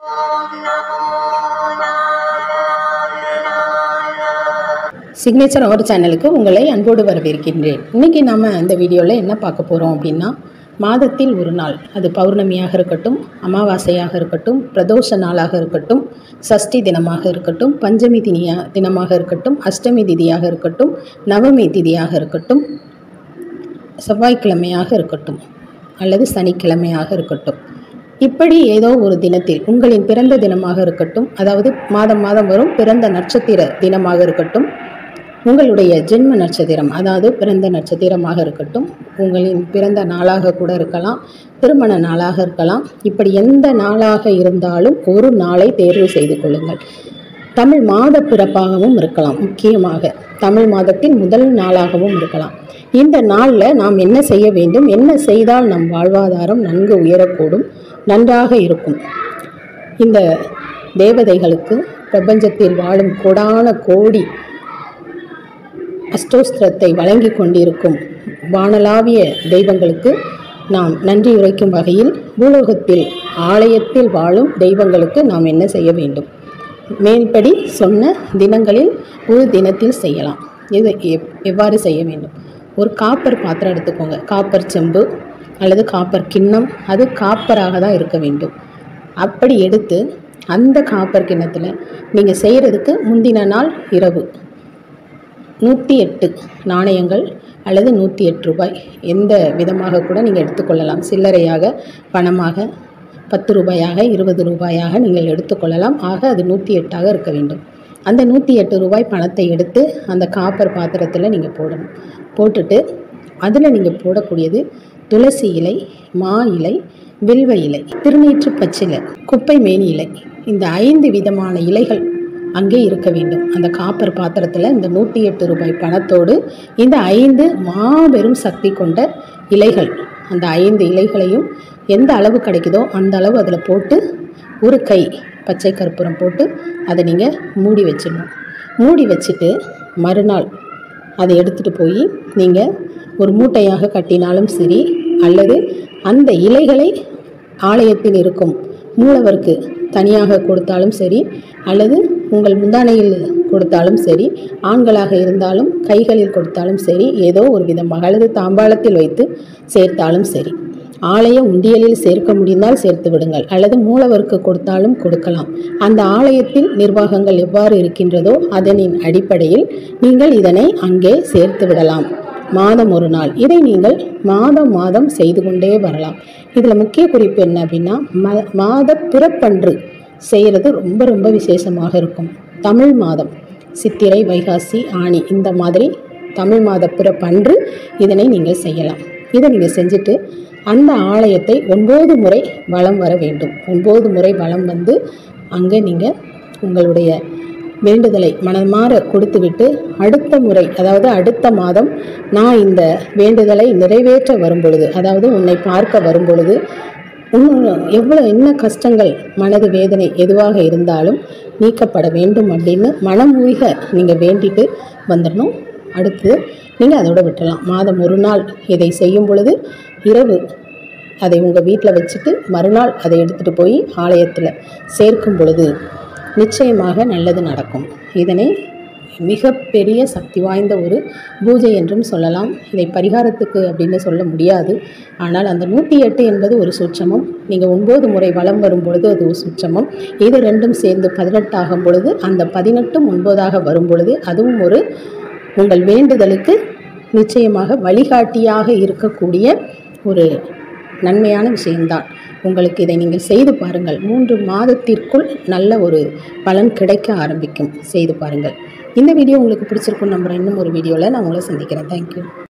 signature அவர் சேனலுக்கு உங்களை அன்போடு வரவேற்கின்றேன் இன்றைக்கி நாம் இந்த வீடியோவில் என்ன பார்க்க போகிறோம் அப்படின்னா மாதத்தில் ஒரு நாள் அது பௌர்ணமியாக இருக்கட்டும் அமாவாசையாக இருக்கட்டும் பிரதோஷ நாளாக இருக்கட்டும் சஷ்டி தினமாக இருக்கட்டும் பஞ்சமி தினியா தினமாக இருக்கட்டும் அஷ்டமி திதியாக இருக்கட்டும் நவமி திதியாக இருக்கட்டும் செவ்வாய்க்கிழமையாக இருக்கட்டும் அல்லது சனிக்கிழமையாக இருக்கட்டும் இப்படி ஏதோ ஒரு தினத்தில் உங்களின் பிறந்த தினமாக இருக்கட்டும் அதாவது மாதம் மாதம் வரும் பிறந்த நட்சத்திர தினமாக இருக்கட்டும் உங்களுடைய ஜென்ம நட்சத்திரம் அதாவது பிறந்த நட்சத்திரமாக இருக்கட்டும் உங்களின் பிறந்த நாளாக கூட இருக்கலாம் திருமண நாளாக இருக்கலாம் இப்படி எந்த நாளாக இருந்தாலும் ஒரு நாளை தேர்வு செய்து கொள்ளுங்கள் தமிழ் மாத பிறப்பாகவும் இருக்கலாம் முக்கியமாக தமிழ் மாதத்தின் முதல் நாளாகவும் இருக்கலாம் இந்த நாளில் நாம் என்ன செய்ய வேண்டும் என்ன செய்தால் நம் வாழ்வாதாரம் நன்கு உயரக்கூடும் நன்றாக இருக்கும் இந்த தேவதைகளுக்கு பிரபஞ்சத்தில் வாழும் கோடான கோடி அஷ்டோஸ்திரத்தை வழங்கி கொண்டிருக்கும் வானலாவிய தெய்வங்களுக்கு நாம் நன்றி உரைக்கும் வகையில் பூலோகத்தில் ஆலயத்தில் வாழும் தெய்வங்களுக்கு நாம் என்ன செய்ய வேண்டும் மேல்படி சொன்ன தினங்களில் ஒரு தினத்தில் செய்யலாம் இது எவ் எவ்வாறு செய்ய வேண்டும் ஒரு காப்பர் பாத்திரம் எடுத்துக்கோங்க காப்பர் செம்பு அல்லது காப்பர் கிண்ணம் அது காப்பராக தான் இருக்க வேண்டும் அப்படி எடுத்து அந்த காப்பர் கிண்ணத்தில் நீங்கள் செய்கிறதுக்கு முந்தின நாள் இரவு நூற்றி எட்டு நாணயங்கள் அல்லது நூற்றி எட்டு ரூபாய் எந்த விதமாக கூட நீங்கள் எடுத்துக்கொள்ளலாம் சில்லறையாக பணமாக பத்து ரூபாயாக இருபது ரூபாயாக நீங்கள் எடுத்துக்கொள்ளலாம் ஆக அது நூற்றி எட்டாக இருக்க வேண்டும் அந்த நூற்றி எட்டு ரூபாய் பணத்தை எடுத்து அந்த காப்பர் பாத்திரத்தில் நீங்கள் போடணும் போட்டுட்டு அதில் நீங்கள் போடக்கூடியது துளசி இலை மா இலை வில்வ இலை திருநீற்று பச்சிலை குப்பை மேனி இலை இந்த ஐந்து விதமான இலைகள் அங்கே இருக்க வேண்டும் அந்த காப்பர் பாத்திரத்தில் இந்த நூற்றி எட்டு ரூபாய் பணத்தோடு இந்த ஐந்து மாபெரும் சக்தி கொண்ட இலைகள் அந்த ஐந்து இலைகளையும் எந்த அளவு கிடைக்குதோ அந்த அளவு அதில் போட்டு ஒரு கை பச்சை கற்பூரம் போட்டு அதை நீங்கள் மூடி வச்சிடணும் மூடி வச்சுட்டு மறுநாள் அதை எடுத்துகிட்டு போய் நீங்கள் ஒரு மூட்டையாக கட்டினாலும் சரி அல்லது அந்த இலைகளை ஆலயத்தில் இருக்கும் மூலவருக்கு தனியாக கொடுத்தாலும் சரி அல்லது உங்கள் முந்தானையில் கொடுத்தாலும் சரி ஆண்களாக இருந்தாலும் கைகளில் கொடுத்தாலும் சரி ஏதோ ஒரு விதமாக அல்லது தாம்பாளத்தில் வைத்து சேர்த்தாலும் சரி ஆலய உண்டியலில் சேர்க்க முடிந்தால் சேர்த்து விடுங்கள் அல்லது மூலவருக்கு கொடுத்தாலும் கொடுக்கலாம் அந்த ஆலயத்தில் நிர்வாகங்கள் எவ்வாறு இருக்கின்றதோ அதனின் அடிப்படையில் நீங்கள் இதனை அங்கே சேர்த்து விடலாம் மாதம் ஒரு நாள் இதை நீங்கள் மாதம் மாதம் செய்து கொண்டே வரலாம் இதில் முக்கிய குறிப்பு என்ன அப்படின்னா ம மாத பிறப்பன்று செய்கிறது ரொம்ப ரொம்ப விசேஷமாக இருக்கும் தமிழ் மாதம் சித்திரை வைகாசி ஆணி இந்த மாதிரி தமிழ் மாத பிறப்பன்று இதனை நீங்கள் செய்யலாம் இதை நீங்கள் செஞ்சுட்டு அந்த ஆலயத்தை ஒன்பது முறை வலம் வர வேண்டும் ஒன்பது முறை வலம் வந்து அங்கே நீங்கள் உங்களுடைய வேண்டுதலை மனமாற கொடுத்துவிட்டு அடுத்த முறை அதாவது அடுத்த மாதம் நான் இந்த வேண்டுதலை நிறைவேற்ற வரும் பொழுது அதாவது உன்னை பார்க்க வரும் பொழுது இன்னும் எவ்வளோ என்ன கஷ்டங்கள் மனது வேதனை எதுவாக இருந்தாலும் நீக்கப்பட வேண்டும் அப்படின்னு மனம் உருக நீங்கள் வேண்டிட்டு வந்துடணும் அடுத்து நீங்கள் அதோட விட்டுடலாம் மாதம் ஒரு நாள் இதை செய்யும் பொழுது இரவு அதை உங்கள் வீட்டில் வச்சுட்டு மறுநாள் அதை எடுத்துகிட்டு போய் ஆலயத்தில் சேர்க்கும் பொழுது நிச்சயமாக நல்லது நடக்கும் இதனை மிகப்பெரிய சக்தி வாய்ந்த ஒரு பூஜை என்றும் சொல்லலாம் இதை பரிகாரத்துக்கு அப்படின்னு சொல்ல முடியாது ஆனால் அந்த நூற்றி எட்டு என்பது ஒரு சூட்சமம் நீங்கள் ஒன்பது முறை வலம் வரும் பொழுது அது ஒரு சூட்சமம் இது ரெண்டும் சேர்ந்து பதினெட்டு ஆகும் பொழுது அந்த பதினெட்டும் ஒன்பதாக வரும் பொழுது அதுவும் ஒரு உங்கள் வேண்டுதலுக்கு நிச்சயமாக வழிகாட்டியாக இருக்கக்கூடிய ஒரு நன்மையான விஷயம்தான் உங்களுக்கு இதை நீங்கள் செய்து பாருங்கள் மூன்று மாதத்திற்குள் நல்ல ஒரு பலன் கிடைக்க ஆரம்பிக்கும் செய்து பாருங்கள் இந்த வீடியோ உங்களுக்கு பிடிச்சிருக்கும் நம்புகிறேன் இன்னும் ஒரு வீடியோவில் நான் உங்களை சந்திக்கிறேன் தேங்க்யூ